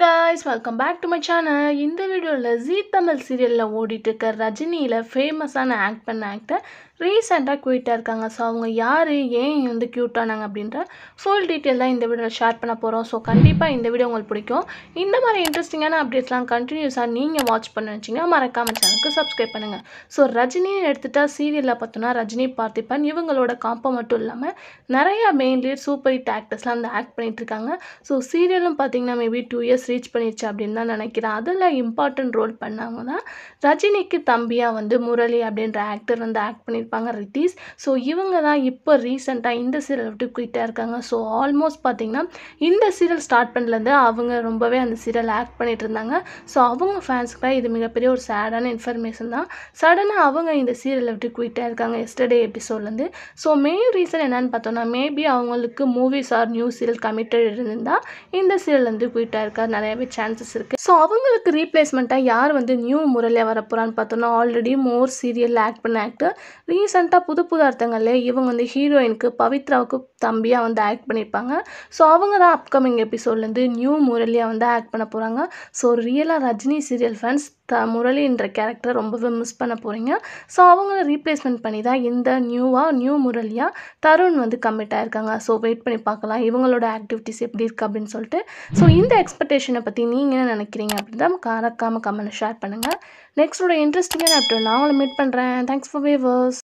guys welcome back to my channel இந்த வீடியோவில் ஜீ தமிழ் சீரியலில் ஓடிட்டு இருக்க ரஜினியில் ஃபேமஸான ஆக்ட் பண்ண ஆக்டர் ரீசெண்டாக குயிட்டாக இருக்காங்க ஸோ அவங்க யார் ஏன் வந்து க்யூட் ஆனாங்க அப்படின்ற ஃபுல் டீட்டெயில் தான் இந்த வீடியோவில் ஷேர் பண்ண போகிறோம் ஸோ கண்டிப்பாக இந்த வீடியோ உங்களுக்கு பிடிக்கும் இந்த மாதிரி இன்ட்ரெஸ்டிங்கான அப்டேட்ஸ்லாம் கண்டினியூஸாக நீங்கள் வாட்ச் பண்ண வச்சிங்கன்னா மறக்காம சேனலுக்கு சப்ஸ்கிரைப் பண்ணுங்கள் ஸோ ரஜினின்னு எடுத்துட்டா சீரியலில் பார்த்தோன்னா ரஜினி பார்த்திபன் இவங்களோட காம்போ மட்டும் இல்லாமல் நிறையா மெயின் லீட் சூப்பர் ஹிட் ஆக்டர்ஸ்லாம் அந்த ஆக்ட் பண்ணிட்டு இருக்காங்க ஸோ சீரியலும் பார்த்தீங்கன்னா மேபி டூ இயர்ஸ் ரீச் பண்ணிடுச்சு அப்படின்னு தான் நினைக்கிறேன் அதில் இம்பார்ட்டன்ட் ரோல் பண்ணவங்க தான் ரஜினிக்கு தம்பியாக வந்து முரளி அப்படின்ற ஆக்டர் வந்து ஆக்ட் பண்ணியிருப்பாங்க ரித்தீஸ் ஸோ இவங்க தான் இப்போ ரீசெண்டாக இந்த சீரியல் விட்டு குயிட்டாக இருக்காங்க ஸோ ஆல்மோஸ்ட் பார்த்தீங்கன்னா இந்த சீரியல் ஸ்டார்ட் பண்ணலேருந்து அவங்க ரொம்பவே அந்த சீரியல் ஆக்ட் பண்ணிட்டு இருந்தாங்க ஸோ அவங்க ஃபேன்ஸ்க்குலாம் இது மிகப்பெரிய ஒரு சேடான இன்ஃபர்மேஷன் தான் சடனாக அவங்க இந்த சீரியலை விட்டு குயிட்டாக இருக்காங்க எஸ்டர்டே எபிசோட்லேருந்து ஸோ மெயின் ரீசன் என்னன்னு பார்த்தோன்னா மேபி அவங்களுக்கு movies or new serial committed இருந்தால் இந்த சீரியல்லேருந்து குயிட்டாக இருக்கா நிறையவே சான்சஸ் இருக்குது ஸோ அவங்களுக்கு ரீப்ளேஸ்மெண்ட்டாக யார் வந்து நியூ முறையில் வரப்போகிறான்னு பார்த்தோன்னா ஆல்ரெடி மோர் சீரியல் ஆக்ட் பண்ண ஆக்டர் ரீசெண்டாக புது புது அர்த்தங்கள்ல இவங்க வந்து ஹீரோயினுக்கு பவித்ராவுக்கு தம்பியாக வந்து ஆக்ட் பண்ணியிருப்பாங்க ஸோ அவங்க தான் அப்கமிங் எபிசோட்லேருந்து நியூ முரளியாக வந்து ஆக்ட் பண்ண போகிறாங்க ஸோ ரியலாக ரஜினி சீரியல் ஃபேன்ஸ் த முரளின்ற கேரக்டர் ரொம்பவே மிஸ் பண்ண போகிறீங்க ஸோ அவங்கள ரீப்ளேஸ்மெண்ட் பண்ணி தான் இந்த நியூவாக நியூ முரளியாக தருண் வந்து கமிட் ஆயிருக்காங்க ஸோ வெயிட் பண்ணி பார்க்கலாம் இவங்களோட ஆக்டிவிட்டிஸ் எப்படி இருக்குது அப்படின்னு சொல்லிட்டு ஸோ இந்த எக்ஸ்பெக்டேஷனை பற்றி நீங்கள் என்ன நினைக்கிறீங்க அப்படின்னு தான் மறக்காமல் கமெண்ட் ஷேர் பண்ணுங்கள் நெக்ஸ்டோட இன்ட்ரெஸ்டிங்கான அப்டேட் நான் உங்களை மீட் பண்ணுறேன் தேங்க்ஸ் ஃபார் வேவர்ஸ்